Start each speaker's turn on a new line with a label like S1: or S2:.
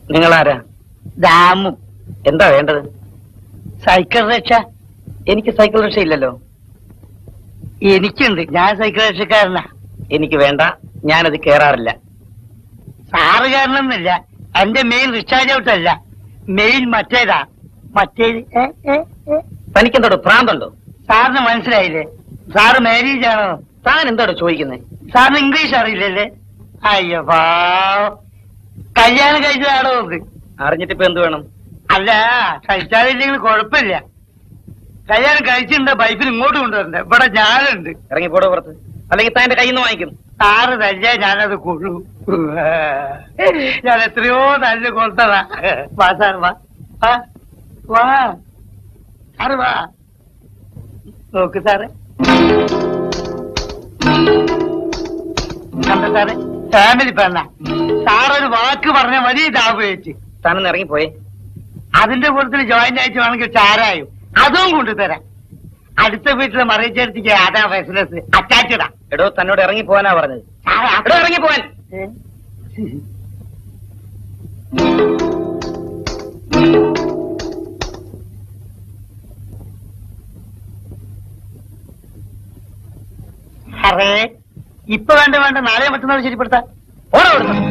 S1: നിങ്ങളാരാ
S2: ദാമു
S1: എന്താ വേണ്ടത്
S2: സൈക്കിൾ രക്ഷ
S1: എനിക്ക് സൈക്കിൾ റിക്ഷ ഇല്ലല്ലോ
S2: എനിക്കുണ്ട് ഞാൻ സൈക്കിൾ രക്ഷക്കാരനാ
S1: എനിക്ക് വേണ്ട ഞാനത് കേറാറില്ല
S2: സാറ് കാരണമെന്നില്ല എന്റെ മെയിൻ റിച്ചാർജ് ഔട്ടല്ല മെയിൻ മറ്റേതാ മറ്റേത് ഏ, ഏ, ഏ.
S1: തനിക്കെന്തോട് ഭ്രാന്തുണ്ടോ
S2: സാറിന് മനസ്സിലായില്ലേ സാറ് മാരേജ് ആണോ
S1: താൻ എന്തോട് ചോദിക്കുന്നത്
S2: സാറിന് ഇംഗ്ലീഷ് അറിയില്ലല്ലേ അയ്യോ പാവം. കല്യാണം കഴിച്ചതാണോ ഇത്
S1: അറിഞ്ഞിട്ടിപ്പോ എന്ത് വേണം
S2: അല്ല കഴിച്ചാലില്ലെങ്കിൽ കുഴപ്പമില്ല കല്യാണം കഴിച്ചിട്ടുണ്ട് ബൈക്കിൽ ഇങ്ങോട്ട് കൊണ്ടുവരണ്ടേ ഇവിടെ ഞാനുണ്ട്
S1: ഇറങ്ങി പോടോ പുറത്ത് അല്ലെങ്കിൽ താൻ എന്റെ കയ്യിൽ നിന്ന് വാങ്ങിക്കും
S2: സാറ് തല്ല ഞാനത് കൊള്ളു ഞാൻ എത്രയോ നല്ല കൊടുത്തതാ വാ സാർ വാ വാ വാ സാറ് വാ നോക്ക് സാറേ കണ്ട സാറേ ഫാമിലി പെണ്ണ സാറൊരു വാക്ക് പറഞ്ഞ മതി ഇതാപയോഗിച്ച്
S1: താനൊന്ന് ഇറങ്ങിപ്പോയേ
S2: അതിന്റെ കൂട്ടത്തിൽ ജോയിന്റ് ആയിട്ട് വേണമെങ്കിൽ ചാരായും അതും കൊണ്ടുതരാം അടുത്ത വീട്ടിലെ മറിയിച്ചെടുത്തേക്ക് അതാ ബിസിനസ് അറ്റാച്ചഡാ
S1: എടോ തന്നോട് ഇറങ്ങി പോകാനാ പറഞ്ഞത്
S2: സാറേ
S1: എടോ ഇറങ്ങി പോവാൻ
S2: ഏ? അറേ ഇപ്പൊ വേണ്ട വേണ്ട നാളെ മറ്റന്നാൾ ശരിപ്പെടുത്താം
S1: ഓടോ അവിടുന്ന്.